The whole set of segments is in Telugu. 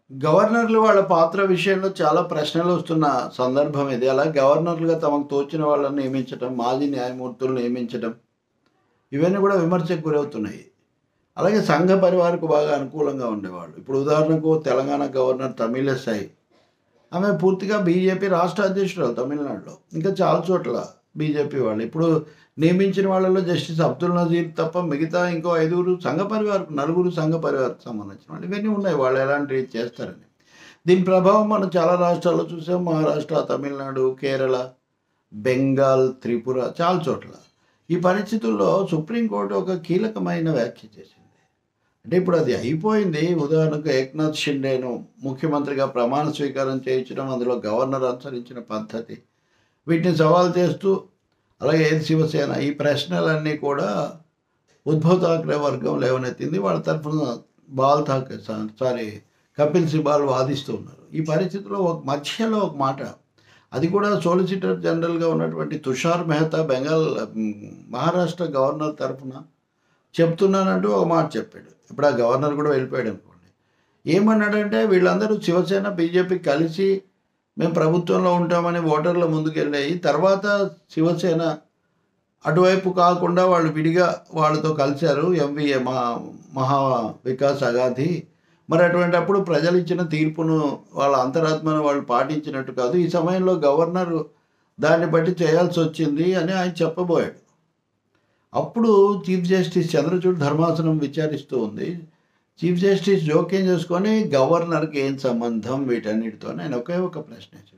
గవర్నర్లు వాళ్ళ పాత్ర విషయంలో చాలా ప్రశ్నలు వస్తున్న సందర్భం ఇది అలా గవర్నర్లుగా తమకు తోచిన వాళ్ళని నియమించడం మాజీ న్యాయమూర్తులు నియమించడం ఇవన్నీ కూడా విమర్శకు గురవుతున్నాయి అలాగే సంఘ పరివారకు బాగా అనుకూలంగా ఉండేవాళ్ళు ఇప్పుడు ఉదాహరణకు తెలంగాణ గవర్నర్ తమిళసై ఆమె పూర్తిగా బీజేపీ రాష్ట్ర అధ్యక్షురాలు తమిళనాడులో ఇంకా చాలా చోట్ల బీజేపీ వాళ్ళు ఇప్పుడు నియమించిన వాళ్ళలో జస్టిస్ అబ్దుల్ నజీర్ తప్ప మిగతా ఇంకో ఐదుగురు సంఘ పరివారకు నలుగురు సంఘ పరివారకు సంబంధించిన వాళ్ళు ఇవన్నీ ఉన్నాయి వాళ్ళు ఎలాంటివి చేస్తారని దీని ప్రభావం మనం చాలా రాష్ట్రాల్లో చూసాం మహారాష్ట్ర తమిళనాడు కేరళ బెంగాల్ త్రిపుర చాలా చోట్ల ఈ పరిస్థితుల్లో సుప్రీంకోర్టు ఒక కీలకమైన వ్యాఖ్య చేసింది అంటే ఇప్పుడు అది అయిపోయింది ఉదాహరణకు ఏక్నాథ్ షిండేను ముఖ్యమంత్రిగా ప్రమాణ స్వీకారం చేయించడం అందులో గవర్నర్ అనుసరించిన పద్ధతి వీటిని సవాల్ చేస్తూ అలాగే ఏది శివసేన ఈ ప్రశ్నలన్నీ కూడా ఉద్భవ్ ఠాక్రే వర్గం లేవనెత్తింది వాళ్ళ తరఫున బాల్ ఠాక్రే సా- సారీ కపిల్ సిబాల్ వాదిస్తూ ఉన్నారు ఈ పరిస్థితిలో ఒక మధ్యలో ఒక మాట అది కూడా సోలిసిటర్ జనరల్గా ఉన్నటువంటి తుషార్ మెహతా బెంగాల్ మ్, మహారాష్ట్ర గవర్నర్ తరఫున చెప్తున్నానంటూ ఒక మాట చెప్పాడు ఇప్పుడు ఆ గవర్నర్ కూడా వెళ్ళిపోయాడు అనుకోండి ఏమన్నాడంటే వీళ్ళందరూ శివసేన బీజేపీ కలిసి మేము ప్రభుత్వంలో ఉంటామని ఓటర్ల ముందుకెళ్ళాయి తర్వాత శివసేన అటువైపు కాకుండా వాళ్ళు విడిగా వాళ్ళతో కలిశారు ఎంవీఏ మా మహా వికాస్ అగాధి మరి అటువంటప్పుడు ప్రజలు ఇచ్చిన తీర్పును వాళ్ళ అంతరాత్మను వాళ్ళు పాటించినట్టు కాదు ఈ సమయంలో గవర్నర్ దాన్ని బట్టి చేయాల్సి వచ్చింది అని ఆయన చెప్పబోయాడు అప్పుడు చీఫ్ జస్టిస్ చంద్రచూడ్ ధర్మాసనం విచారిస్తూ ఉంది చీఫ్ జస్టిస్ జోక్యం చేసుకొని గవర్నర్కి ఏం సంబంధం వీటన్నిటితో ఆయన ఒకే ఒక ప్రశ్న వేశాడు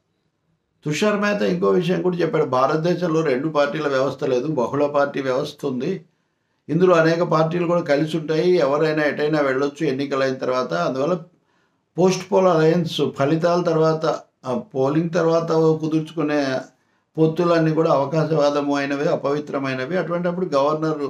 తుషార్ మేత ఇంకో విషయం కూడా చెప్పాడు భారతదేశంలో రెండు పార్టీల వ్యవస్థ లేదు బహుళ పార్టీ వ్యవస్థ ఉంది ఇందులో అనేక పార్టీలు కూడా కలిసి ఉంటాయి ఎవరైనా ఎటైనా వెళ్ళొచ్చు ఎన్నికలైన తర్వాత అందువల్ల పోస్ట్ పోల్ అలయన్స్ ఫలితాల తర్వాత ఆ పోలింగ్ తర్వాత కుదుర్చుకునే పొత్తులన్నీ కూడా అవకాశవాదము అయినవి అపవిత్రమైనవి అటువంటిప్పుడు గవర్నర్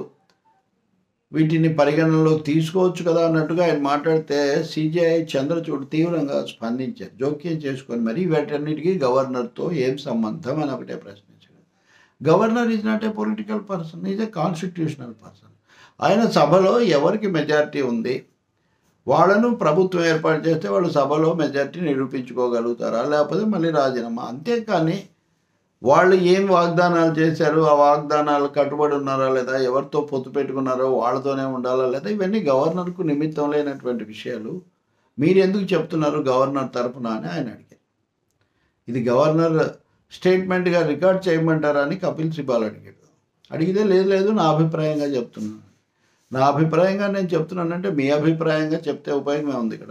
వీటిని పరిగణనలోకి తీసుకోవచ్చు కదా అన్నట్టుగా ఆయన మాట్లాడితే సిజేఐ చంద్రచూడ్ తీవ్రంగా స్పందించారు జోక్యం చేసుకొని మరి వీటన్నిటికీ గవర్నర్తో ఏం సంబంధం అని ఒకటే ప్రశ్నించాడు governor is not a political person is a constitutional person ఆయన సభలో ఎవరికి మెజారిటీ ఉంది వాళ్ళను ప్రభుత్వం ఏర్పాటు చేస్తే వాళ్ళు సభలో మెజారిటీ నిరూపించుకోగలుగుతారా లేకపోతే మళ్ళీ రాజీనామా అంతేకాని వాళ్ళు ఏం వాగ్దానాలు చేశారు ఆ వాగ్దానాలు కట్టుబడి ఉన్నారా లేదా ఎవరితో పొత్తు పెట్టుకున్నారో వాళ్ళతోనే ఉండాలా లేదా ఇవన్నీ గవర్నర్కు నిమిత్తం లేనటువంటి విషయాలు మీరు ఎందుకు చెప్తున్నారు గవర్నర్ తరపున అని ఆయన అడిగారు ఇది గవర్నర్ స్టేట్మెంట్గా రికార్డ్ చేయమంటారా అని కపిల్ సిబాల్ అడిగాడు అడిగితే లేదు లేదు నా అభిప్రాయంగా చెప్తున్నాను నా అభిప్రాయంగా నేను చెప్తున్నానంటే మీ అభిప్రాయంగా చెప్తే ఉపయోగమే ఉంది ఇక్కడ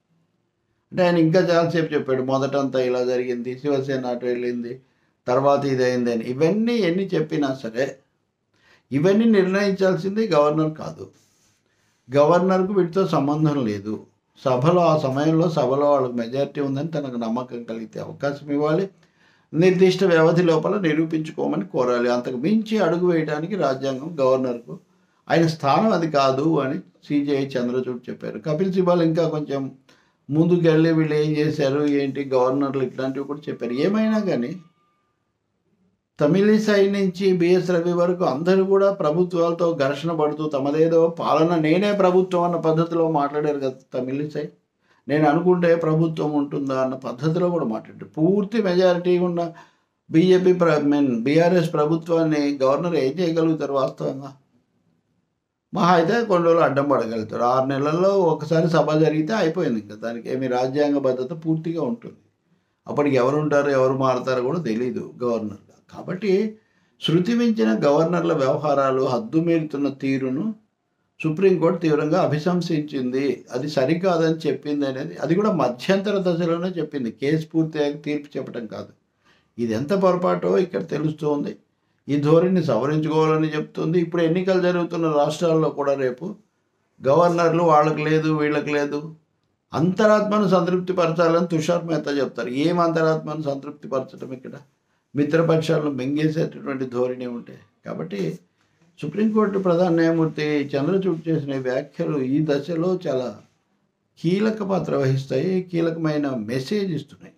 అంటే ఆయన ఇంకా చాలాసేపు చెప్పాడు మొదటంతా ఇలా జరిగింది శివసేన అటు వెళ్ళింది తర్వాత ఇదైంది అని ఇవన్నీ ఎన్ని చెప్పినా సరే ఇవన్నీ నిర్ణయించాల్సింది గవర్నర్ కాదు గవర్నర్కు వీటితో సంబంధం లేదు సభలో ఆ సమయంలో సభలో వాళ్ళకి మెజారిటీ ఉందని తనకు నమ్మకం కలిగితే అవకాశం ఇవ్వాలి నిర్దిష్ట వ్యవధి లోపల నిరూపించుకోమని కోరాలి అంతకు మించి అడుగు వేయడానికి రాజ్యాంగం గవర్నర్కు ఆయన స్థానం అది కాదు అని సిజేఐ చంద్రచూడ్ చెప్పారు కపిల్ సిబాల్ ఇంకా కొంచెం ముందుకెళ్ళి వీళ్ళు ఏం చేశారు ఏంటి గవర్నర్లు ఇట్లాంటివి కూడా చెప్పారు ఏమైనా కానీ తమిళిసై నుంచి బిఎస్ రవి వరకు అందరూ కూడా ప్రభుత్వాలతో ఘర్షణ పడుతూ తమదేదో పాలన నేనే ప్రభుత్వం అన్న పద్ధతిలో మాట్లాడారు కదా తమిళిసై నేను అనుకుంటే ప్రభుత్వం ఉంటుందా అన్న పద్ధతిలో కూడా మాట్లాడారు పూర్తి మెజారిటీ ఉన్న బీజేపీ ప్ర మీన్ బీఆర్ఎస్ ప్రభుత్వాన్ని గవర్నర్ ఏం చేయగలుగుతారు వాస్తవంగా మహా అయితే కొన్ని రోజులు అడ్డం పడగలుగుతారు ఆరు నెలల్లో ఒకసారి సభ జరిగితే అయిపోయింది ఇంకా దానికి ఏమి రాజ్యాంగ భద్రత పూర్తిగా ఉంటుంది అప్పటికి ఎవరు ఉంటారో ఎవరు మారుతారో కూడా తెలియదు గవర్నర్గా కాబట్టి శృతి మించిన గవర్నర్ల వ్యవహారాలు హద్దు మీరుతున్న తీరును సుప్రీంకోర్టు తీవ్రంగా అభిశంసించింది అది సరికాదని చెప్పింది అనేది అది కూడా మధ్యంతర దశలోనే చెప్పింది కేసు పూర్తి తీర్పు చెప్పడం కాదు ఇది ఎంత పొరపాటో ఇక్కడ తెలుస్తోంది ఈ ధోరణిని సవరించుకోవాలని చెప్తుంది ఇప్పుడు ఎన్నికలు జరుగుతున్న రాష్ట్రాల్లో కూడా రేపు గవర్నర్లు వాళ్ళకి లేదు వీళ్ళకి లేదు అంతరాత్మను సంతృప్తి పరచాలని తుషార్ మేతా చెప్తారు ఏం అంతరాత్మను సంతృప్తి పరచడం ఇక్కడ మిత్రపక్షాలను మింగేసేటటువంటి ధోరణి ఉంటే కాబట్టి సుప్రీంకోర్టు ప్రధాన న్యాయమూర్తి చంద్రచూడ్ చేసిన వ్యాఖ్యలు ఈ దశలో చాలా కీలక పాత్ర వహిస్తాయి కీలకమైన మెసేజ్ ఇస్తున్నాయి